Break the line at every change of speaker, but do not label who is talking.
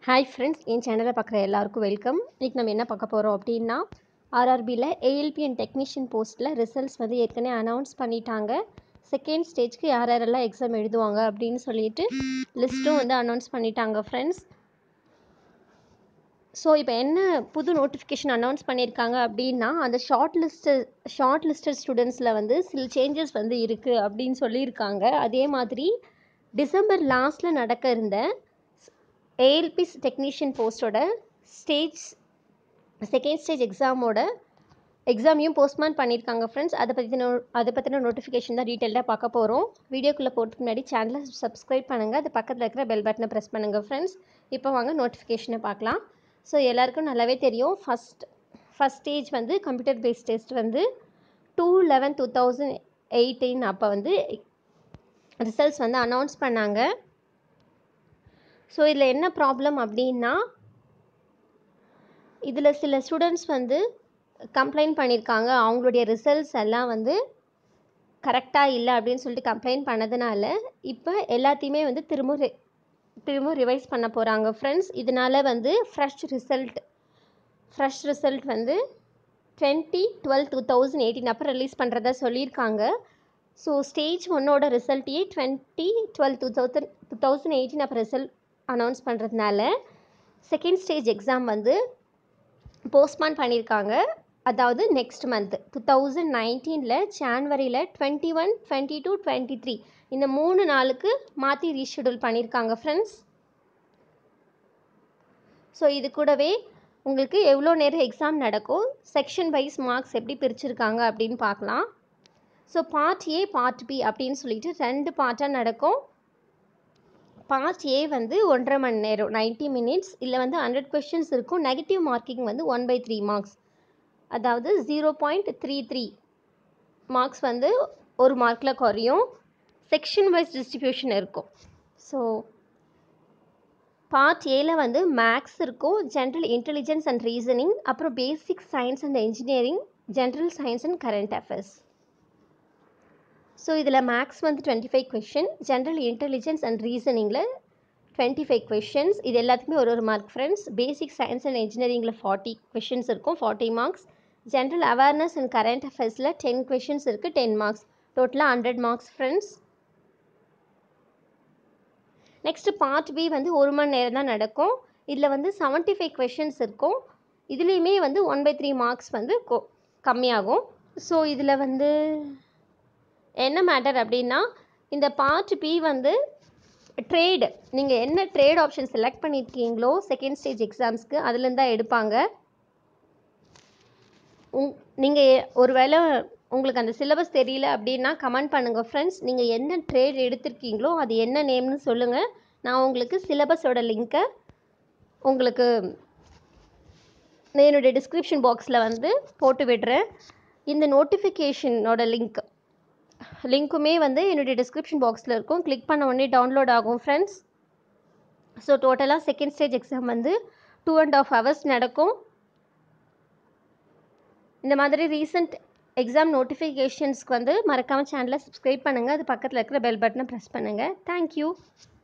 hi friends என் சேனலை பார்க்குற எல்லாருக்கும் வெல்கம் இன்றைக்கி நம்ம என்ன பார்க்க போகிறோம் அப்படின்னா ஆர்ஆர்பியில் ஏஎல்பி அண்ட் டெக்னீஷியன் போஸ்ட்டில் ரிசல்ட்ஸ் வந்து ஏற்கனவே அனௌன்ஸ் பண்ணிட்டாங்க செகண்ட் ஸ்டேஜ்க்கு யார் யாரெல்லாம் எக்ஸாம் எழுதுவாங்க அப்படின்னு சொல்லிட்டு லிஸ்ட்டும் வந்து அனௌன்ஸ் பண்ணிட்டாங்க ஃப்ரெண்ட்ஸ் ஸோ இப்போ என்ன புது நோட்டிஃபிகேஷன் அனௌன்ஸ் பண்ணியிருக்காங்க அப்படின்னா அந்த ஷார்ட் லிஸ்ட்டு ஷார்ட் லிஸ்டட் ஸ்டூடெண்ட்ஸில் வந்து சில சேஞ்சஸ் வந்து இருக்குது அப்படின்னு சொல்லியிருக்காங்க அதே மாதிரி டிசம்பர் லாஸ்ட்டில் நடக்க இருந்த ஏஎல்பி டெக்னீஷியன் போஸ்ட்டோட ஸ்டேஜ் செகண்ட் ஸ்டேஜ் எக்ஸாமோட எக்ஸாமையும் போஸ்ட்மான் பண்ணியிருக்காங்க ஃப்ரெண்ட்ஸ் அதை பற்றின அதை பற்றின நோட்டிஃபிகேஷன் தான் டீட்டெயிலாக பார்க்க போகிறோம் வீடியோக்குள்ளே போகிறதுக்கு முன்னாடி சேனலை சப்ஸ்கிரைப் பண்ணுங்கள் அது பக்கத்தில் இருக்கிற பெல் பட்டனை ப்ரெஸ் பண்ணுங்கள் ஃப்ரெண்ட்ஸ் இப்போ வாங்க நோட்டிஃபிகேஷனை பார்க்கலாம் ஸோ எல்லாருக்கும் நல்லாவே தெரியும் ஃபஸ்ட் ஃபஸ்ட் ஸ்டேஜ் வந்து கம்ப்யூட்டர் பேஸ்ட் டெஸ்ட் வந்து two eleven two thousand eighteen அப்போ வந்து ரிசல்ட்ஸ் வந்து அனௌன்ஸ் பண்ணாங்க ஸோ இதில் என்ன ப்ராப்ளம் அப்படின்னா இதில் சில ஸ்டூடெண்ட்ஸ் வந்து கம்ப்ளைண்ட் பண்ணியிருக்காங்க அவங்களுடைய ரிசல்ட்ஸ் எல்லாம் வந்து கரெக்டாக இல்லை அப்படின்னு சொல்லிட்டு கம்ப்ளைண்ட் பண்ணதுனால இப்போ எல்லாத்தையுமே வந்து திரும்ப ரி திரும்ப ரிவைஸ் பண்ண போகிறாங்க ஃப்ரெண்ட்ஸ் இதனால் வந்து ஃப்ரெஷ் ரிசல்ட் ஃப்ரெஷ் ரிசல்ட் வந்து twenty twelve two thousand eighteen அப்போ ரிலீஸ் பண்ணுறதா சொல்லியிருக்காங்க ஸோ ஸ்டேஜ் ஒன்னோட ரிசல்ட்டையே twenty twelve two thousand two thousand eighteen அப்போ ரிசல்ட் அனௌன்ஸ் பண்ணுறதுனால செகண்ட் ஸ்டேஜ் எக்ஸாம் வந்து போஸ்ட்மான் பண்ணியிருக்காங்க அதாவது நெக்ஸ்ட் மந்த் டூ தௌசண்ட் நைன்டீனில் ஜான்வரியில் twenty one twenty two twenty three இந்த மூணு நாளுக்கு மாற்றி ரீஷெடியூல் பண்ணியிருக்காங்க ஃப்ரெண்ட்ஸ் ஸோ இது கூடவே உங்களுக்கு எவ்வளோ நேரம் எக்ஸாம் நடக்கும் செக்ஷன் வைஸ் மார்க்ஸ் எப்படி பிரிச்சிருக்காங்க அப்படின்னு பார்க்கலாம் so part A part B அப்படின்னு சொல்லிட்டு ரெண்டு பார்ட்டாக நடக்கும் பார்ட் ஏ வந்து ஒன்றரை மணி நேரம் நைன்ட்டி மினிட்ஸ் இல்லை வந்து ஹண்ட்ரட் கொஷின்ஸ் இருக்கும் நெகட்டிவ் மார்க்கிங் வந்து ஒன் பை த்ரீ மார்க்ஸ் அதாவது zero point three three marks வந்து ஒரு மார்க்கில் குறையும் செக்ஷன் வைஸ் டிஸ்ட்ரிபியூஷன் இருக்கும் ஸோ பார்ட் ஏல வந்து மேக்ஸ் இருக்கும் ஜென்ரல் இன்டெலிஜென்ஸ் அண்ட் ரீசனிங் அப்புறம் basic science and engineering general science and current affairs so இதில் மேக்ஸ் வந்து twenty five question general intelligence and ரீசனிங்கில் டுவெண்ட்டி ஃபைவ் கொஷின்ஸ் இது எல்லாத்துக்குமே ஒரு ஒரு mark friends basic science and இன்ஜினியரிங்கில் ஃபார்ட்டி கொஷின்ஸ் இருக்கும் forty marks general awareness and current அஃபேர்ஸில் டென் கொஷின்ஸ் இருக்குது டென் மார்க்ஸ் டோட்டலாக hundred marks friends next part B வந்து ஒரு மணி நேரம் தான் நடக்கும் இதில் வந்து செவன்ட்டி ஃபைவ் கொஷின்ஸ் இருக்கும் இதுலேயுமே வந்து ஒன் பை த்ரீ மார்க்ஸ் வந்து கொ கம்மியாகும் ஸோ இதில் வந்து என்ன மேட்டர் அப்படின்னா இந்த பார்ட் பி வந்து ட்ரேடு நீங்கள் என்ன ட்ரேட் ஆப்ஷன் செலக்ட் பண்ணியிருக்கீங்களோ செகண்ட் ஸ்டேஜ் எக்ஸாம்ஸ்க்கு அதுலேருந்து தான் எடுப்பாங்க உங் நீங்கள் ஒரு வேளை உங்களுக்கு அந்த சிலபஸ் தெரியல அப்படின்னா கமெண்ட் பண்ணுங்கள் ஃப்ரெண்ட்ஸ் நீங்கள் என்ன ட்ரேட் எடுத்திருக்கீங்களோ அது என்ன நேம்னு சொல்லுங்கள் நான் உங்களுக்கு சிலபஸோட லிங்க்கை உங்களுக்கு என்னுடைய டிஸ்கிரிப்ஷன் பாக்ஸில் வந்து போட்டு விடுறேன் இந்த நோட்டிஃபிகேஷனோட லிங்க் லிங்க்குமே வந்து என்னுடைய டிஸ்கிரிப்ஷன் பாக்ஸில் இருக்கும் கிளிக் பண்ண உடனே டவுன்லோட் ஆகும் ஃப்ரெண்ட்ஸ் ஸோ டோட்டலாக செகண்ட் ஸ்டேஜ் எக்ஸாம் வந்து டூ அண்ட் ஆஃப் ஹவர்ஸ் நடக்கும் இந்த மாதிரி ரீசெண்ட் எக்ஸாம் நோட்டிஃபிகேஷன்ஸ்க்கு வந்து மறக்காமல் சேனலை சப்ஸ்கிரைப் பண்ணுங்கள் அது பக்கத்தில் இருக்கிற பெல் பட்டனை ப்ரெஸ் பண்ணுங்கள் தேங்க்யூ